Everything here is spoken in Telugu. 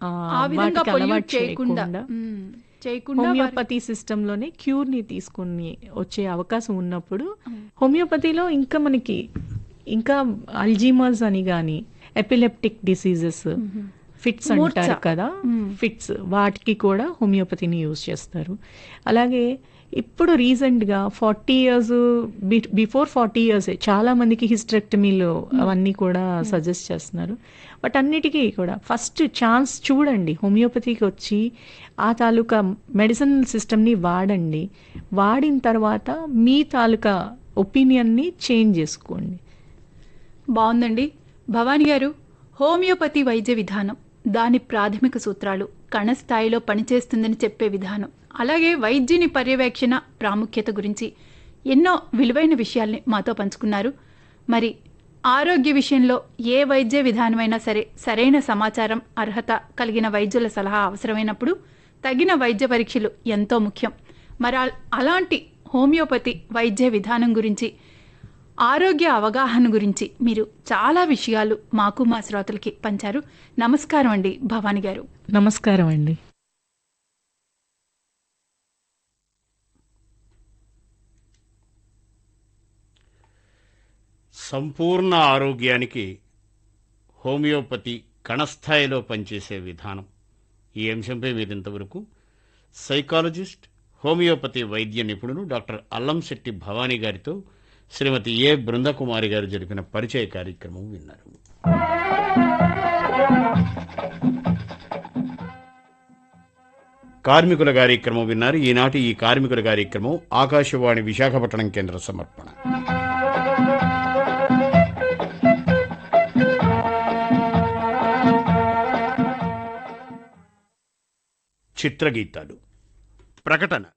ఆ, ఆ విధంగా వాటికి పొల్యూట్ అలవాటు చేయకుండా చేయకుండా మ్మ్. చేయకుండా వారి- హోమియోపతి సిస్టంలోనే క్యూర్ని తీసుకుని వచ్చే అవకాశం ఉన్నప్పుడు హోమియోపతిలో ఇంకా మనకి ఇంకా అల్జీమర్స్ అని కానీ ఎపిలెప్టిక్ డిసీజెస్ ఫిట్స్ మూర్ఛ. అంటారు కదా ఫిట్స్ వాటికి కూడా హోమియోపతిని యూజ్ చేస్తారు అలాగే ఇప్పుడు రీసెంట్గా forty years before forty years చాలా మందికి హిస్టరెక్టమీలు అవన్నీ కూడా సజెస్ట్ చేస్తున్నారు బట్ అన్నిటికీ కూడా ఫస్ట్ ఛాన్స్ చూడండి హోమియోపతికి వచ్చి ఆ తాలూకా మెడిసిన్ సిస్టమ్ని వాడండి వాడిన తర్వాత మీ తాలూకా ఒపీనియన్ని చేంజ్ చేసుకోండి బాగుందండి భవానీ గారు హోమియోపతి వైద్య విధానం దాని ప్రాథమిక సూత్రాలు కణ స్థాయిలో పనిచేస్తుందని చెప్పే విధానం అలాగే వైద్యుని పర్యవేక్షణ ప్రాముఖ్యత గురించి ఎన్నో విలువైన విషయాల్ని మాతో పంచుకున్నారు మరి ఆరోగ్య విషయంలో ఏ వైద్య విధానమైనా సరే సరైన సమాచారం అర్హత కలిగిన వైద్యుల సలహా అవసరమైనప్పుడు తగిన వైద్య పరీక్షలు ఎంతో ముఖ్యం మరి అల్- అలాంటి హోమియోపతి వైద్య విధానం గురించి ఆరోగ్య అవగాహన గురించి మీరు చాలా విషయాలు మాకు మా శ్రోతలకి పంచారు నమస్కారం అండి భవానీ గారు నమస్కారం అండి సంపూర్ణ ఆరోగ్యానికి హోమియోపతి కణస్థాయిలో పనిచేసే విధానం ఈ అంశంపై మీరు ఇంతవరకు సైకాలజిస్ట్ హోమియోపతి వైద్య నిపుణులు డాక్టర్ అల్లంశెట్టి భవానీ గారితో శ్రీమతి ఏ బృందకుమారి గారు జరిపిన పరిచయ కార్యక్రమం విన్నారు కార్మికుల కార్యక్రమం విన్నారు ఈనాటి ఈ కార్మికుల కార్యక్రమం ఆకాశవాణి విశాఖపట్నం కేంద్ర సమర్పణ చిత్రగీతాలు ప్రకటన